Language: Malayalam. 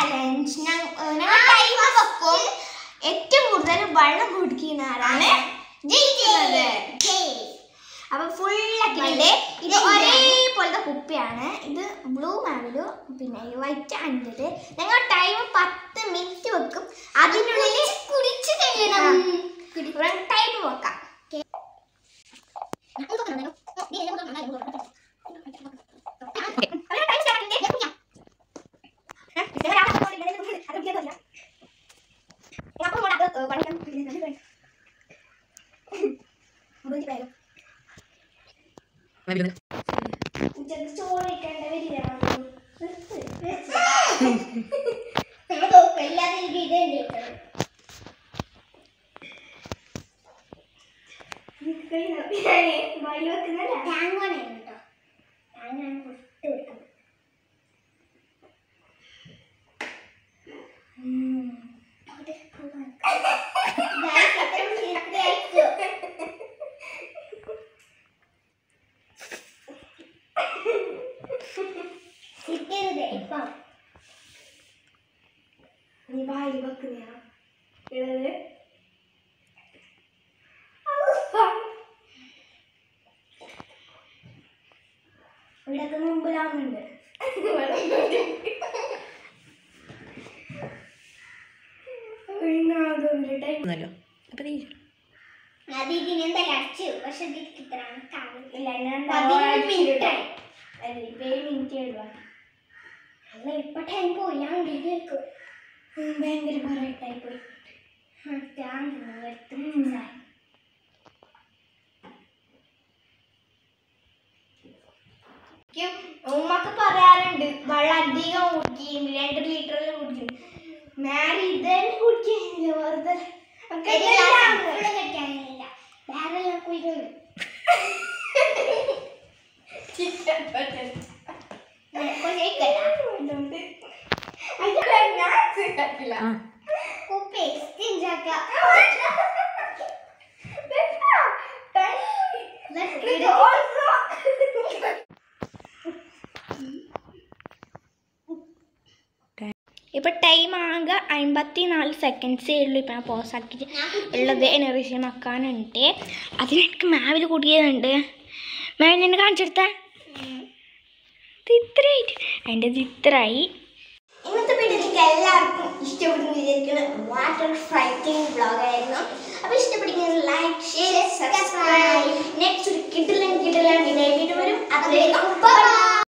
ചാലഞ്ച് ഞങ്ങൾ ടൈം വെക്കും ഏറ്റവും കൂടുതൽ വെള്ളം കുടിക്കുന്ന ആരാണ് ജയിക്കുന്നത് അപ്പൊ ഫുള്ളാക്കിയിട്ടുണ്ട് ഇത് ഒരേപോലത്തെ കുപ്പിയാണ് ഇത് ബ്ലൂ മാവിലു പിന്നെ വൈറ്റ് അൻ്റെത് ഞങ്ങൾ ടൈം പത്ത് മിനിറ്റ് വെക്കും അതിനുള്ളിൽ കുടിച്ചു കഴിയണം ടൈം വെക്കാം നീ വായിൽ വെക്കുന്നയാ ഇളത് ഇവിടൊക്കെ മുമ്പിലാവുന്നുണ്ട് ഒന്നല്ലോ അപ്പൊ നീ അത് ഇതിനെന്താ അടിച്ചു പക്ഷെ ഇതിക്ക് ഇത്ര ഇല്ല പതിനഞ്ച് minute ആയി. ഏഴ് മിനിറ്റ് എഴുതാ അല്ല ഇപ്പൊ ടൈം പോയി ഞാൻ ഉള്ളിലേക്ക് ഭയങ്കര പറയട്ടായി പോയി ഉമ്മക്ക് പറയാറുണ്ട് വെള്ളം അധികം കുടിക്കും രണ്ട് ലിറ്ററിൽ കുടിക്കും മാരി ഇതന്നെ കുടിക്കുന്നില്ല വെറുതെ ഒക്കെ ഇതെല്ലാം കഴിക്കാനില്ല വേറെ ഞാൻ കുഴിക്കുന്നു ആ കുപ്പി എക്സ്ചേഞ്ച് ഇപ്പൊ ടൈം ആകെ അമ്പത്തി നാല് സെക്കൻഡ്സേ ഉള്ളൂ ഇപ്പൊ ഞാൻ പോസ് ആക്കിയിട്ട് ഉള്ളത് എനർജി മക്കാനുണ്ട് അതിന് എനിക്ക് മാവിൽ കൂടിയതുണ്ട് മാവിൽ എന്നെ കാണിച്ചെടുത്ത ഇത്രയായിട്ട് അതിൻ്റെ ഇത്രയായി ഇന്നത്തെ വീഡിയോ നിങ്ങൾക്ക് എല്ലാവർക്കും ഇഷ്ടപ്പെടുന്നു വിചാരിക്കുന്ന വാട്ടർ ഫൈറ്റിംഗ് വ്ളോഗ് ആയിരുന്നു അപ്പോൾ ഇഷ്ടപ്പെടുന്ന ലൈക്ക് ഷെയർ സബ്സ്ക്രൈബ് നെക്സ്റ്റ് ഒരു കിട്ടില്ല കിട്ടില്ല വീഡിയോ വരും അതിലേക്ക്